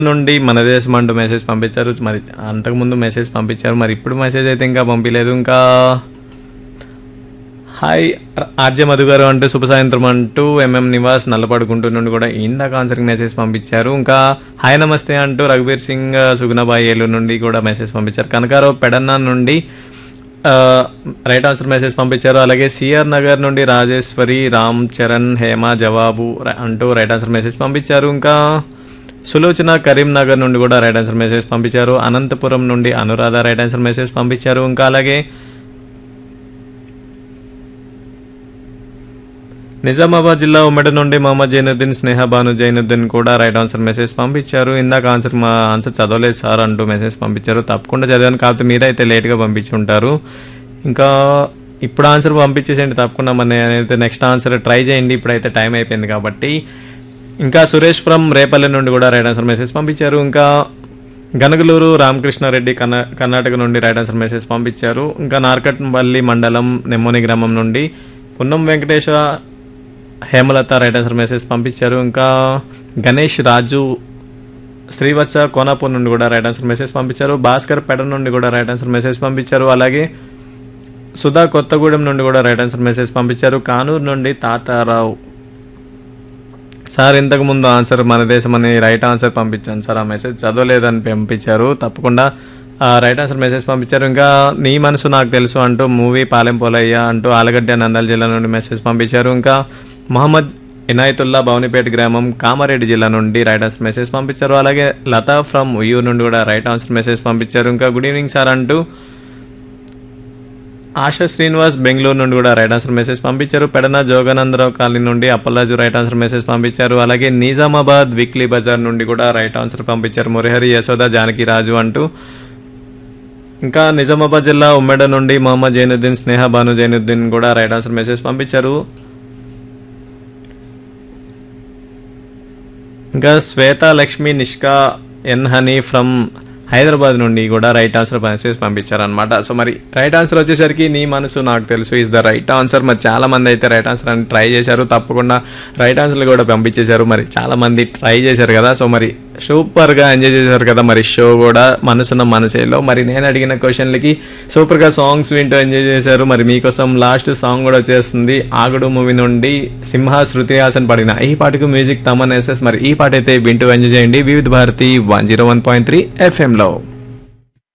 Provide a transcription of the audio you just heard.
నుండి మన దేశం అంటూ మెసేజ్ పంపించారు మరి అంతకుముందు మెసేజ్ పంపించారు మరి ఇప్పుడు మెసేజ్ అయితే ఇంకా పంపించలేదు ఇంకా హాయ్ ఆర్జే మధు గారు అంటూ శుభ సాయంత్రం అంటూ ఎంఎం నివాస్ నల్లపడుకుంటూ నుండి కూడా ఇందాక ఆన్సర్కి మెసేజ్ పంపించారు ఇంకా హాయ్ నమస్తే అంటూ రఘుబీర్ సింగ్ సుగుణబాయి ఏలూరు నుండి కూడా మెసేజ్ పంపించారు కనకారావు పెడన్న నుండి ఆ, రైట్ ఆన్సర్ మెసేజ్ పంపించారు అలాగే సిఆర్ నగర్ నుండి రాజేశ్వరి రామ్ చరణ్ హేమ జవాబు ర- అంటూ రైట్ ఆన్సర్ మెసేజ్ పంపించారు ఇంకా సులోచన కరీంనగర్ నుండి కూడా రైట్ ఆన్సర్ మెసేజ్ పంపించారు అనంతపురం నుండి అనురాధ రైట్ ఆన్సర్ మెసేజ్ పంపించారు ఇంకా అలాగే నిజామాబాద్ జిల్లా ఉమ్మడి నుండి మొహమ్మద్ జైనుద్దీన్ స్నేహ బాను జైనుద్దీన్ కూడా రైట్ ఆన్సర్ మెసేజ్ పంపించారు ఇందాక ఆన్సర్ మా ఆన్సర్ చదవలేదు సార్ అంటూ మెసేజ్ పంపించారు తప్పకుండా చదివాను కాకపోతే మీరైతే లేట్గా పంపించి ఉంటారు ఇంకా ఇప్పుడు ఆన్సర్ పంపించేసేయండి తప్పకుండా మన నేనైతే నెక్స్ట్ ఆన్సర్ ట్రై చేయండి ఇప్పుడైతే టైం అయిపోయింది కాబట్టి ఇంకా సురేష్ ఫ్రమ్ రేపల్లి నుండి కూడా రైట్ ఆన్సర్ మెసేజ్ పంపించారు ఇంకా గనగలూరు రామకృష్ణారెడ్డి కర్ణా కర్ణాటక నుండి రైట్ ఆన్సర్ మెసేజ్ పంపించారు ఇంకా నార్కట్పల్లి మండలం నెమ్మోని గ్రామం నుండి Punnam Venkatesha Hemalatha right answer message పంపించారు ఇంకా గణేష్ రాజు శ్రీవత్స కోనాపూర్ నుండి కూడా రైట్ ఆన్సర్ మెసేజ్ పంపించారు భాస్కర్ పెడ నుండి కూడా రైట్ ఆన్సర్ మెసేజ్ పంపించారు అలాగే సుధా కొత్తగూడెం నుండి కూడా రైట్ ఆన్సర్ మెసేజ్ పంపించారు కానూరు నుండి తాతారావు సార్ ఇంతకు ముందు ఆన్సర్ మన దేశం అని రైట్ ఆన్సర్ పంపించాను సార్ ఆ మెసేజ్ చదవలేదని పంపించారు తప్పకుండా ఆ రైట్ ఆన్సర్ మెసేజ్ పంపించారు ఇంకా నీ మనసు నాకు తెలుసు అంటూ మూవీ పాలెం పోలయ్య అంటూ ఆలగడ్డ నంద్యాల జిల్లా నుండి మెసేజ్ పంపించారు ఇంకా మహమ్మద్ ఇనాయతుల్లా భవనిపేట గ్రామం కామారెడ్డి జిల్లా నుండి రైట్ ఆన్సర్ మెసేజ్ పంపించారు అలాగే లతా ఫ్రమ్ ఉయ్యూరు నుండి కూడా రైట్ ఆన్సర్ మెసేజ్ పంపించారు ఇంకా గుడ్ ఈవినింగ్ సార్ అంటూ ఆశా శ్రీనివాస్ బెంగళూరు నుండి కూడా రైట్ ఆన్సర్ మెసేజ్ పంపించారు పెడన జోగానందరావు కాలనీ నుండి అప్పలరాజు రైట్ ఆన్సర్ మెసేజ్ పంపించారు అలాగే నిజామాబాద్ వీక్లీ బజార్ నుండి కూడా రైట్ ఆన్సర్ పంపించారు మురహరి యశోద జానకి రాజు అంటూ ఇంకా నిజామాబాద్ జిల్లా ఉమ్మెడ నుండి మొహమ్మద్ జైనుద్దీన్ స్నేహ బాను జైనుద్దీన్ కూడా రైట్ ఆన్సర్ మెసేజ్ పంపించారు ఇంకా శ్వేత లక్ష్మి నిష్కా ఎన్ హనీ ఫ్రమ్ హైదరాబాద్ నుండి కూడా రైట్ ఆన్సర్ మెసేజ్ పంపించారు అనమాట సో మరి రైట్ ఆన్సర్ వచ్చేసరికి నీ మనసు నాకు తెలుసు ఇస్ ద రైట్ ఆన్సర్ మరి చాలా మంది అయితే రైట్ ఆన్సర్ అని ట్రై చేశారు తప్పకుండా రైట్ ఆన్సర్లు కూడా పంపించేశారు మరి చాలా మంది ట్రై చేశారు కదా సో మరి సూపర్గా ఎంజాయ్ చేశారు కదా మరి షో కూడా మనసున్న మనసేలో మరి నేను అడిగిన క్వశ్చన్లకి సూపర్గా సాంగ్స్ వింటూ ఎంజాయ్ చేశారు మరి మీకోసం లాస్ట్ సాంగ్ కూడా వచ్చేస్తుంది ఆగుడు మూవీ నుండి సింహ శృతి హాసన్ పడిన ఈ పాటకు మ్యూజిక్ తమన్ ఎస్ఎస్ మరి ఈ పాట అయితే వింటూ ఎంజాయ్ చేయండి Vividh Bharati one zero one point three ఎఫ్ఎంలో